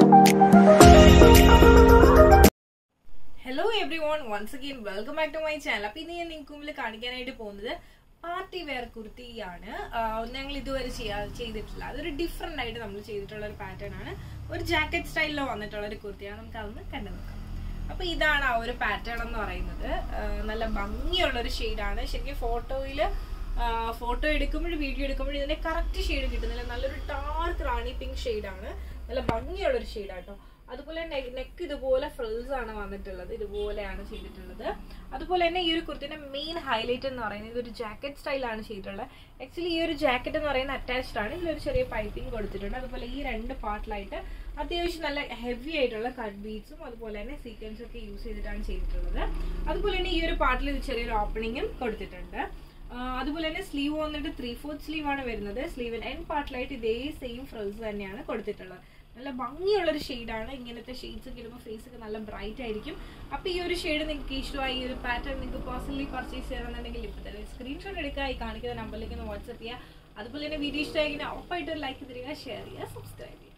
hello everyone once again welcome back to my channel അപ്പൊ ഇന്ന് ഞാൻ നിങ്ങൾക്ക് മുമ്പിൽ കാണിക്കാനായിട്ട് പോകുന്നത് പാർട്ടി വെയർ കുർത്തിയാണ് ആഹ് ഞങ്ങൾ ഇതുവരെ ചെയ്യാ ചെയ്തിട്ടില്ല അതൊരു ഡിഫറെന്റ് ആയിട്ട് നമ്മൾ ചെയ്തിട്ടുള്ള ഒരു പാറ്റേൺ ആണ് ഒരു ജാക്കറ്റ് സ്റ്റൈലിൽ വന്നിട്ടുള്ള ഒരു കുർത്തിയാണ് നമുക്ക് അതൊന്ന് കണ്ടു നോക്കാം അപ്പൊ ഇതാണ് ആ ഒരു പാറ്റേൺ എന്ന് പറയുന്നത് ആഹ് നല്ല ഭംഗിയുള്ള ഒരു ഷെയ്ഡാണ് ശരിക്കും ഫോട്ടോയിൽ ഫോട്ടോ എടുക്കുമ്പോഴും വീഡിയോ എടുക്കുമ്പോഴും ഇതിന്റെ കറക്റ്റ് ഷെയ്ഡ് കിട്ടുന്നില്ല നല്ലൊരു ഡാർക്ക് റാണി പിങ്ക് ഷെയ്ഡാണ് നല്ല ഭംഗിയുള്ള ഒരു ഷെയ്ഡാട്ടോ അതുപോലെ നെക്ക് ഇതുപോലെ ഫ്രിൽസ് ആണ് വന്നിട്ടുള്ളത് ഇതുപോലെയാണ് ചെയ്തിട്ടുള്ളത് അതുപോലെ തന്നെ ഈ ഒരു കുർത്തിന്റെ മെയിൻ ഹൈലൈറ്റ് എന്ന് പറയുന്നത് ഇതൊരു ജാക്കറ്റ് സ്റ്റൈലാണ് ചെയ്തിട്ടുള്ളത് ആക്ച്വലി ഈ ഒരു ജാക്കറ്റ് എന്ന് പറയുന്നത് അറ്റാച്ച്ഡ് ആണ് ഇതിലൊരു ചെറിയ പൈപ്പിംഗ് കൊടുത്തിട്ടുണ്ട് അതുപോലെ ഈ രണ്ട് പാർട്ടിലായിട്ട് അത്യാവശ്യം നല്ല ഹെവി ആയിട്ടുള്ള കട്ട് ബീഡ്സും അതുപോലെ തന്നെ സീക്വൻസും ഒക്കെ യൂസ് ചെയ്തിട്ടാണ് ചെയ്തിട്ടുള്ളത് അതുപോലെ തന്നെ ഈ ഒരു പാർട്ടിൽ ഇത് ചെറിയൊരു ഓപ്പണിങ്ങും കൊടുത്തിട്ടുണ്ട് ആഹ് അതുപോലെ തന്നെ സ്ലീവ് വന്നിട്ട് ത്രീ ഫോർത്ത് സ്ലീവ് ആണ് വരുന്നത് സ്ലീവിൽ എൻ പാർട്ടിലായിട്ട് ഇതേ സെയിം ഫ്രിൽസ് തന്നെയാണ് കൊടുത്തിട്ടുള്ളത് നല്ല ഭംഗിയുള്ള ഒരു ഷെയ്ഡാണ് ഇങ്ങനത്തെ ഷെയ്ഡ്സ് ഒക്കെ ഇടുമ്പോൾ ഫേസ് ഒക്കെ നല്ല ബ്രൈറ്റ് ആയിരിക്കും അപ്പൊ ഈ ഒരു ഷെയ്ഡ് നിങ്ങൾക്ക് ഇഷ്ടമായി ഈ ഒരു പാറ്റേൺ നിങ്ങൾക്ക് പേഴ്സണലി പർച്ചേസ് ചെയ്യണമെന്നുണ്ടെങ്കിൽ ഇപ്പോൾ തന്നെ സ്ക്രീൻഷോട്ട് എടുക്കുക ഈ കാണിക്കുന്ന നമ്പറിലേക്ക് ഒന്ന് വാട്സ്ആപ്പ് ചെയ്യുക അതുപോലെ തന്നെ വീഡിയോ ഇഷ്ടമായി ഉറപ്പായിട്ട് ഒരു ലൈക്ക് തരിക ഷെയർ ചെയ്യുക സബ്സ്ക്രൈബ് ചെയ്യുക